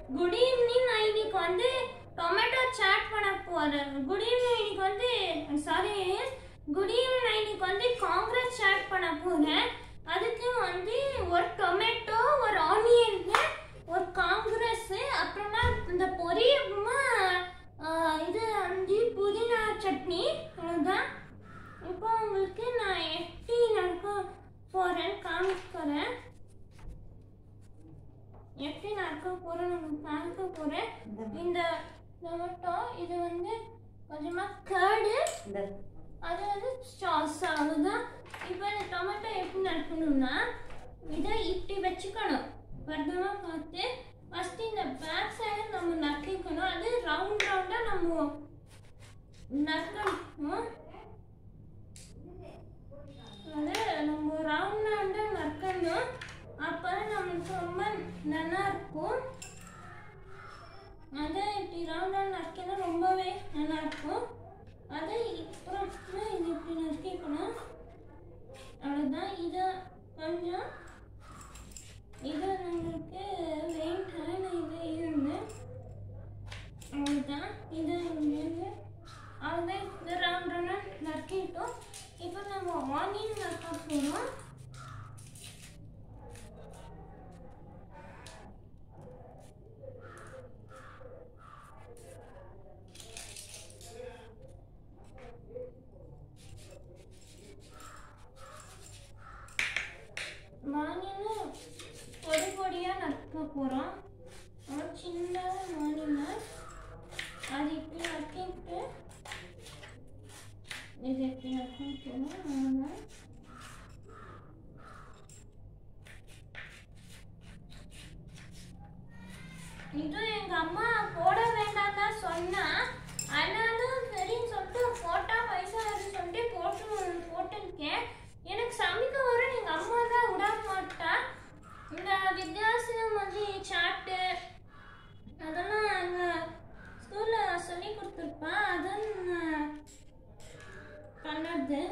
good evening நான் இன்னைக்கு வந்து டொமேட்டோ சாட் பண்ண போறேன் குட் ஈவினிங் இன்னைக்கு வந்து சாரி குட் ஈவினிங் நான் இன்னைக்கு வந்து காங்கிரஸ் சாட் பண்ண போறேன் அதுக்கு வந்து ஒரு டொமேட்டோ ஒரு ஆனியன் ஒரு காங்கிரஸ் அப்புறமா இந்த பொரி அப்புறமா ஆஹ், இது வந்து புதினா சட்னி அவ்வளோதான் இப்போ உங்களுக்கு நான் எப்படி நடக்க போறேன்னு காமிக்க போறேன் எப்படி நடக்க போறேன் உங்களுக்கு காமிக்க போறேன் இந்த டொமேட்டோ இது வந்து கொஞ்சமா கேர்டு இந்த அது வந்து சாஸ் அவ்வளோதான் இப்போ இந்த டொமேட்டோ எப்படி நறுக்கணும்னா இதை இப்படி வச்சுக்கணும் பத்திரமா பார்த்து ஃபஸ்ட்டு இந்த பேக் சைடு நம்ம நறுக்கிக்கணும் அது ரவுண்ட் ரவுண்டாக நம்ம நறுக்கணும் அது நம்ம ரவுண்ட் ரவுண்டாக நறுக்கணும் அப்போ நமக்கு ரொம்ப நல்லா இருக்கும் அதை இப்படி ரவுண்டாக நறுக்கினா ரொம்பவே நல்லா இருக்கும் அதை அப்புறமா இது இப்படி நறுக்கிக்கணும் அவ்வளோதான் இதை கொஞ்சம் இது நம்மளுக்கு வெயிட்டான இது இருந்து அவ்வளோதான் இது இருந்து அவ்வளோதான் இந்த ரவுண்ட் ரவுண்டாக நறுக்கிட்டோம் இப்போ நம்ம ஆனியன் நறுக்க போகிறோம் மானியன்னு பொடி பொடியாக நறுக்க போகிறோம் ஒரு சின்ன மானியன அது இப்படி நறுக்கிட்டு இது எப்படி நறுக்கணும் அவ்வளோதான் இது எங்க அம்மா போட வேண்டாம் தான் சொன்னா ஆனாலும் சரின்னு சொல்லிட்டு போட்டா பைசா வரும்னு சொல்லிட்டு போட்டு போட்டிருக்கேன் எனக்கு சமைக்க வரும் எங்க அம்மா தான் விட மாட்டா இந்த வித்தியாசம் வந்து சாட்டு அதெல்லாம் எங்க ஸ்கூல்ல சொல்லி கொடுத்துருப்பா அதான் நான் பண்ணது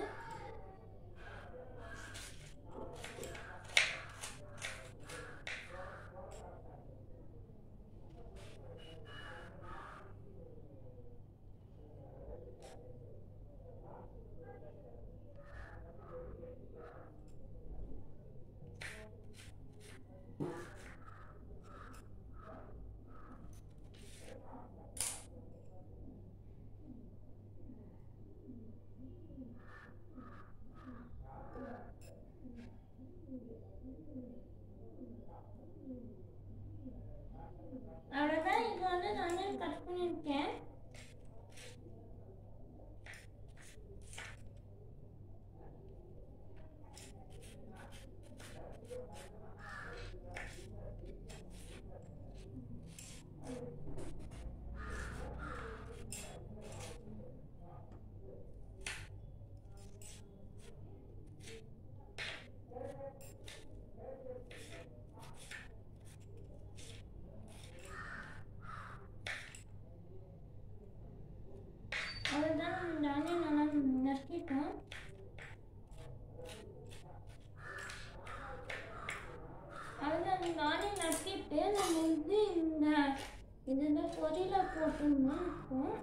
அவ்வளோதான் இது வந்து நான் கட் பண்ணியிருக்கேன் அவ்வளோதான் நானே நல்லா நறுக்கிட்டோம் அவ்வளோதான் நானே நறுக்கிட்டு நம்ம வந்து இந்த இதில் பொரியல போட்டோம்னா இருக்கும்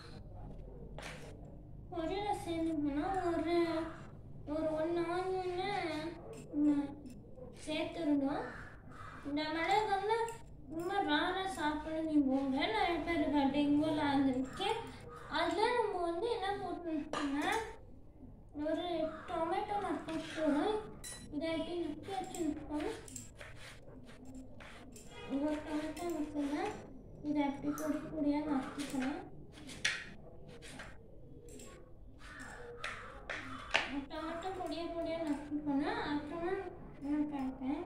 பொரியல சேர்ந்தோம்னா ஒரு ஒரு ஒன்று ஆனியன்னு சேர்த்துருந்தோம் இந்த மிளகு வந்து ரொம்ப ராராக சாப்பிடுவீங்க நிறைய பேர் டெங்குவில் இருந்திருக்கேன் அதில் நம்ம வந்து என்ன போட்டுருக்கோம்னா ஒரு டொமேட்டோ நறுக்கணும் இதை எப்படி நறுக்கி வச்சுருக்கோம் ஒரு டொமேட்டோ நறுக்கணும் இதை எப்படி பொடி பொடியாக நறுக்கிக்கலாம் டொமேட்டோ பொடியாக பொடியாக நறுக்கிக்கணும் அப்புறமா நான் பார்ப்பேன்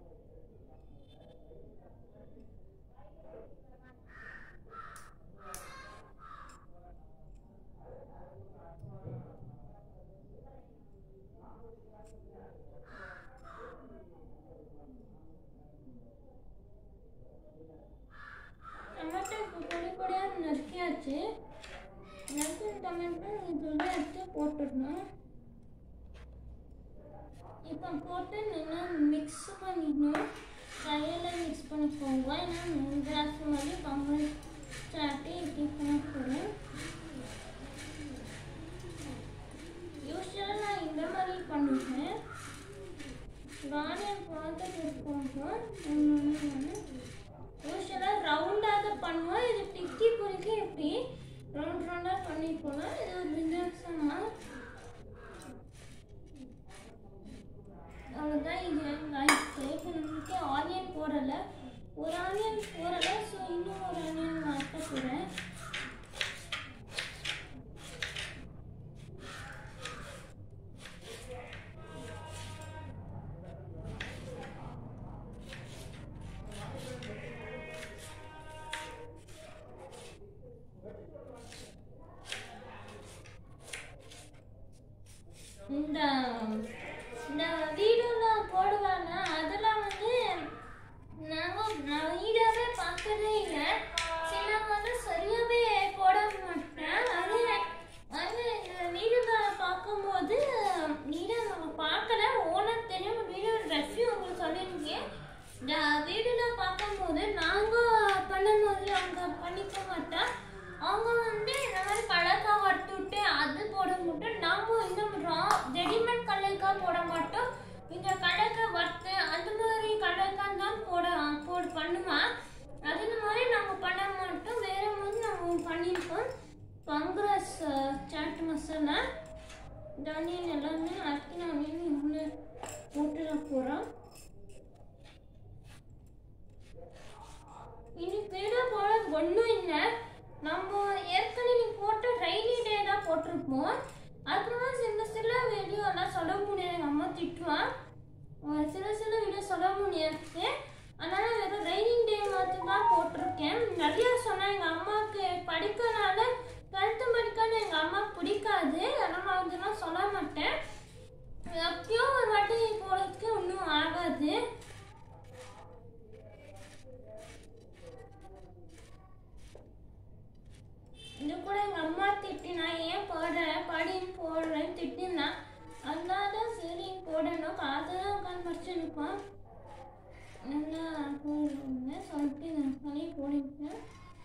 டொமேட்டோ இப்போ பொடி பொடியாக நறுக்கியாச்சு நறுக்கின டொமேட்டோ இதோட எடுத்து போட்டுடணும் இப்போ போட்டு நல்லா மிக்ஸ் பண்ணிடணும் கையில் மிக்ஸ் பண்ணிக்கோங்க ஏன்னா மூணு கிளாஸ் மாதிரி கம்மல் சாட்டி இப்படி பண்ண போகிறேன் யூஸ்வலாக நான் இந்த மாதிரி பண்ணுவேன் ஆனியன் பார்த்துட்டு இருக்கோங்க யூஸ்வலாக ரவுண்டாக பண்ணுவோம் இது டிக்கி பொறிக்க எப்படி ரவுண்ட் ரவுண்டாக பண்ணி போனால் இது ஒரு வித்தியாசமாக அவ்வளோதான் இது ஆயிடுச்சு இப்போ நம்மளுக்கு ஆனியன் போடலை ஒரு ஆனியன் போடலை ஸோ இன்னும் ஒரு ஆனியன் மாற்ற போகிறேன் இந்த இந்த வீடியோலாம் போடுவாங்க அதெல்லாம் வந்து நாங்கள் நான் வீடியோவே பார்க்கறதே இல்லை சில வந்து சரியாகவே போட மாட்டேன் அது வந்து இந்த வீடியோவில் பார்க்கும்போது வீடியோ நம்ம பார்க்கல ஓனர் தெரியும் வீடியோ ரெஃப்யூ உங்களுக்கு சொல்லியிருக்கேன் இந்த வீடியோவில் பார்க்கும்போது நாங்கள் பண்ணும்போது அவங்க பண்ணிக்க மாட்டோம் அவங்க வந்து இந்த மாதிரி கடற்காய் வறுத்து விட்டு அது போட மாட்டோம் நாம என்ன பண்ணுறோம் ரெடிமேட் கடலைக்காய் போட மாட்டோம் இந்த கடற்காய் வறுத்து அந்த மாதிரி கடற்காய் தான் போட போடு பண்ணுவேன் அது இந்த மாதிரி நாங்கள் பண்ண மாட்டோம் வேற மாதிரி நாங்கள் பண்ணியிருக்கோம் காங்கிரஸ் சாட் மசாலா இந்த ஆனியன் எல்லாமே அரைக்கின ஆனியன் இவ்வளோ போட்டுட போகிறோம் இனி வீடியோ போட ஒன்றும் இல்லை நம்ம ஏற்கனவே போட்ட ரெய்னி டே தான் போட்டிருப்போம் அப்புறமா சில சில வீடியோ எல்லாம் சொல்ல முடியாது எங்கள் அம்மா திட்டுவான் ஒரு சில சில வீடியோ சொல்ல முடியாது அதனால வெறும் ரெய்னிங் டே மட்டும் தான் போட்டிருக்கேன் நிறைய சொன்னேன் எங்கள் அம்மாவுக்கு படிக்கனால கருத்து படிக்கன்னு எங்கள் அம்மாவுக்கு பிடிக்காது அதனால் அதெல்லாம் சொல்ல மாட்டேன் எப்பயோ ஒரு வாட்டி போடுறதுக்கு ஒன்றும் ஆகாது இது கூட எங்கள் அம்மா திட்டினா ஏன் போடுற படின்னு போடுறேன்னு திட்டினா அதனால தான் சரி போடணும் காசு தான் உட்காந்து படிச்சு இருப்பான் நல்லா போடுங்க சொல்லிட்டு நான் பண்ணி போடிட்டேன்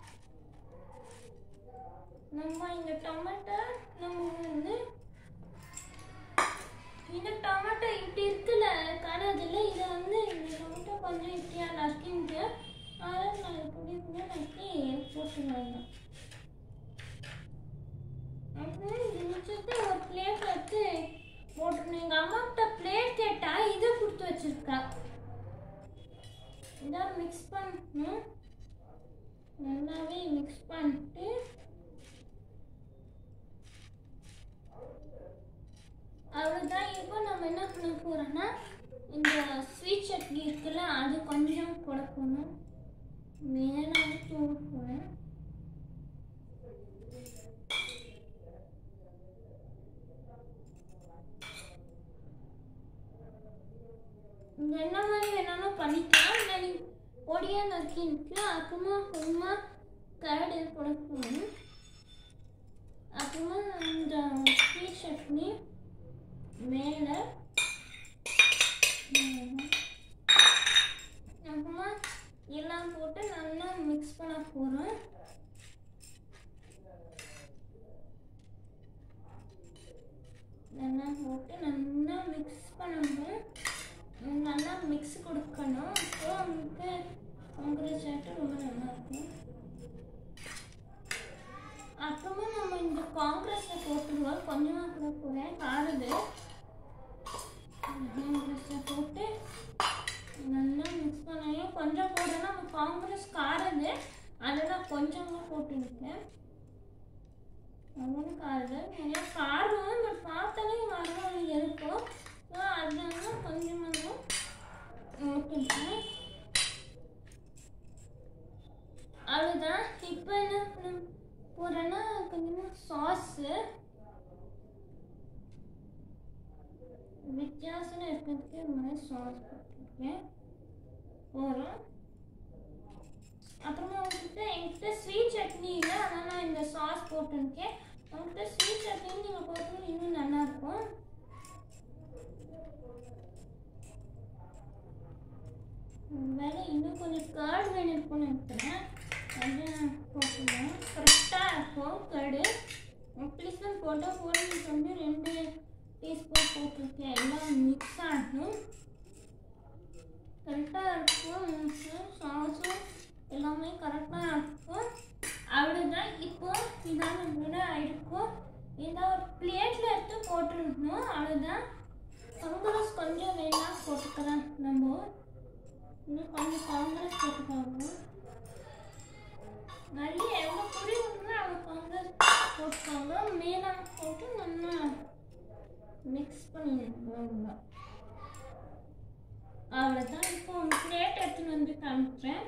நம்ம இந்த டொமேட்டோ நம்ம வந்து இந்த டொமேட்டோ இப்படி இருக்குல்ல காணதில்ல இதை வந்து இந்த டொமேட்டோ கொஞ்சம் இப்படியா நறுக்கிட்டு அதை நான் பொடி பொடியாக நறுக்கி போட்டுருவாங்க அப்புறம் இது மிச்சத்தை ஒரு பிளேட் எடுத்து போட்டுருணும் எங்கள் அம்மாக்கிட்ட பிளேட் கேட்டா இதை கொடுத்து வச்சிருக்கா இதை மிக்ஸ் பண்ணணும் நல்லாவே மிக்ஸ் பண்ணிட்டு அவ்வளோதான் இப்போ நம்ம என்ன பண்ண போகிறோம்னா இந்த ஸ்வீட் சட்னி இருக்குல்ல அது கொஞ்சம் போட போகணும் மேலே தூள் போகிறேன் இந்த என்ன மாதிரி வேணாலும் பண்ணிக்கலாம் இல்லை நீ பொடியாக நறுக்கிட்டு அப்புறமா கொஞ்சமாக கரடு போட போகணும் அப்புறமா இந்த ஸ்வீட் சட்னி மேலே அப்புறமா எல்லாம் போட்டு நல்லா மிக்ஸ் பண்ண போகிறோம் நல்லா போட்டு நல்லா மிக்ஸ் பண்ணணும் நல்லா மிக்ஸ் கொடுக்கணும் அப்போ உங்களுக்கு உங்களை சாட்டு ரொம்ப நல்லா இருக்கும் அப்புறமா நம்ம இந்த காங்கிரஸை போட்டுருவோம் கொஞ்சமாக கூட போகிறேன் காருது காங்கிரஸை போட்டு நல்லா மிக்ஸ் பண்ணையும் கொஞ்சம் போடணும் நம்ம காங்கிரஸ் காருது அதெல்லாம் கொஞ்சமாக போட்டுருக்கேன் அவனும் காருது நிறையா காரம் பட் பார்த்தாலே மரம் இருக்கும் ஸோ அதனால கொஞ்சமாக ஊற்றிருக்கேன் அவ்வளோதான் இப்போ என்ன பண்ண போகிறேன்னா கொஞ்சமாக சாஸு வித்தியாசம் இருக்கிறதுக்கு இந்த மாதிரி சாஸ் போட்டிருக்கேன் போகிறோம் அப்புறமா வந்துட்டு என்கிட்ட ஸ்வீட் சட்னி இல்லை அதனால் நான் இந்த சாஸ் போட்டிருக்கேன் உங்கள்கிட்ட ஸ்வீட் சட்னி நீங்கள் போட்டோம் இன்னும் நல்லாயிருக்கும் வேலை இன்னும் கொஞ்சம் கேர்டு வேணும் இருக்கும்னு நினைக்கிறேன் அது போட்டுக்கலாம் கரெக்டாக இருக்கும் கேர்டு ப்ளீஸ்லாம் போட்டால் போடுறது வந்து ரெண்டு டீஸ்பூன் போட்டிருக்கேன் எல்லாம் மிக்ஸ் ஆகணும் கரெக்டாக இருக்கும் சாஸும் எல்லாமே கரெக்டாக இருக்கும் அவ்வளோதான் இப்போ இதான விட இருக்கும் இதை ஒரு பிளேட்டில் எடுத்து போட்டுருக்கணும் அவ்வளோதான் காங்கிரஸ் கொஞ்சம் வேணா போட்டுக்கலாம் நம்ம இன்னும் கொஞ்சம் காங்கிரஸ் போட்டுக்கோங்க நிறைய எவ்வளோ பொடி வேணுமோ அவ்வளோ காங்கிரஸ் போட்டுக்கோங்க மேலே போட்டு நல்லா மிக்ஸ் பண்ணிடுவாங்க அவ்வளோதான் இப்போ ஒரு பிளேட் எடுத்துன்னு வந்து காமிக்கிறேன்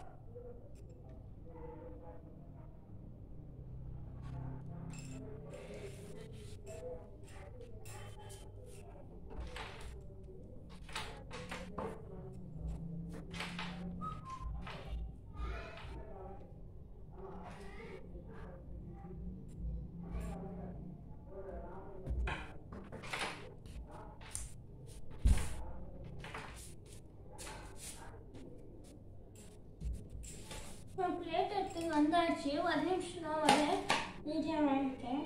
இப்போ பிளேட் எடுத்து வந்தாச்சு ஒரு நிமிஷம் தான் வர மீடியம் வாங்கிட்டேன்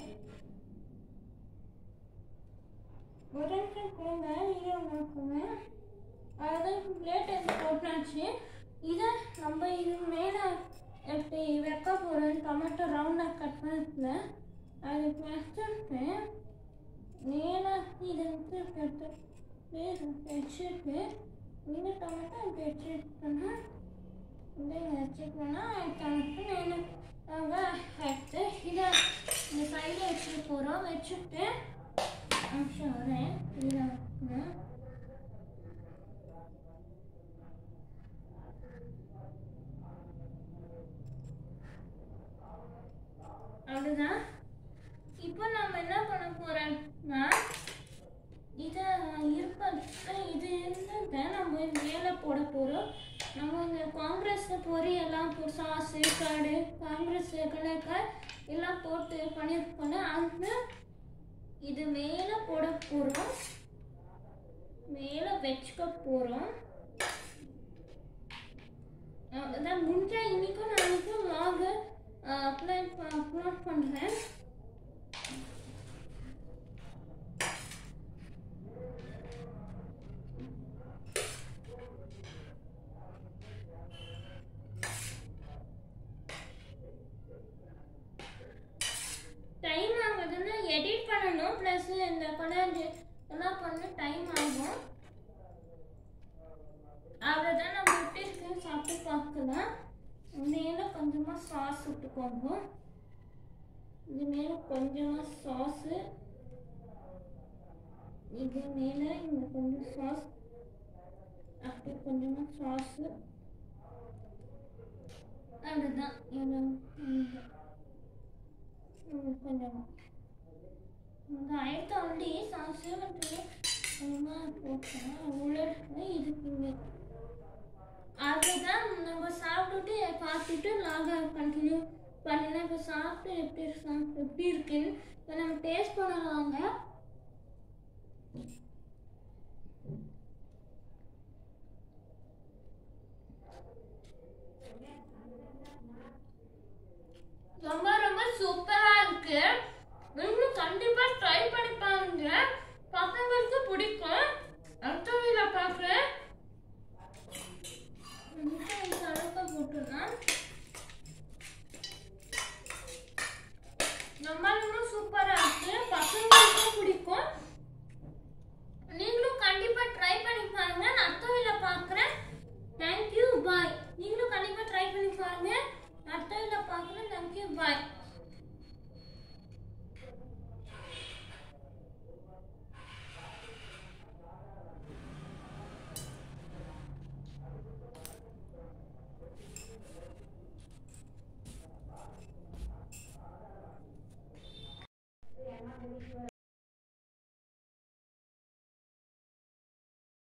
ஒரு நிமிஷம் கொடுங்க மீடியம் வாங்கிக்கோங்க அதான் பிளேட் எடுத்து போட்டாச்சு இதை நம்ம இது மேலே எப்படி வைக்க போகிறோம் டொமேட்டோ ரவுண்டாக கட் பண்ணிருக்கேன் அது வச்சுட்டு மேலே இதை வந்து எடுத்து வச்சுட்டு இந்த டொமேட்டோ இப்படி வச்சுட்டோன்னா இதை வச்சுக்கணும்னா கணக்கு நான் எடுத்து இதை இந்த சைடில் வச்சுட்டு போகிறோம் வச்சுட்டு நிமிஷம் வரேன் இதை வைக்கணும் அவ்வளோதான் இப்போ நம்ம என்ன பண்ண போறோம்னா இதை இருப்பது இது இருந்ததை நம்ம மேலே போட போகிறோம் நம்ம இந்த காங்கிரஸ் பொரி எல்லாம் போ சாஸு காடு காங்கிரஸ் கலக்காய் எல்லாம் போட்டு பண்ணியிருக்கோம்ல அந்த இது மேலே போட போகிறோம் மேலே வச்சுக்க போகிறோம் அதான் முடிஞ்ச இன்னைக்கும் நாளைக்கும் vlog அப்ளை அப்லோட் பண்ணுறேன் டைம் ஆகுதுன்னா எடிட் பண்ணணும் ப்ளஸ் இந்த கொண்டாந்து எல்லாம் பண்ண டைம் ஆகும் அவ்வளோதான் நம்ம விட்டு சாப்பிட்டு பார்க்கலாம் மேலே கொஞ்சமாக சாஸ் விட்டுக்கோங்க இது மேலே கொஞ்சமாக சாஸு இது மேலே இங்கே கொஞ்சம் சாஸ் அப்படி கொஞ்சமாக சாஸு அவ்வளோதான் இவ்வளோ இந்த கொஞ்சம் இந்த ஆயிரத்தி ஆல்ரெடி சாஸு மட்டும் கொஞ்சமாக போட்டேன் உள்ள இதுக்கு இங்கே அதுதான் நம்ம சாப்பிட்டுட்டு பார்த்துட்டு லாக கண்டினியூ பண்ணலாம் இப்போ சாப்பிட்டு எப்படி சாப்பிட்டு எப்படி இருக்குன்னு இப்போ நம்ம டேஸ்ட் பண்ணலாங்க ரொம்ப ரொம்ப சூப்பரா இருக்கு நீங்களும் கண்டிப்பா ட்ரை பண்ணி பாருங்க பசங்களுக்கு பிடிக்கும் அடுத்த வீடியோல பார்க்குறேன் கலக்க போட்டுருந்தேன்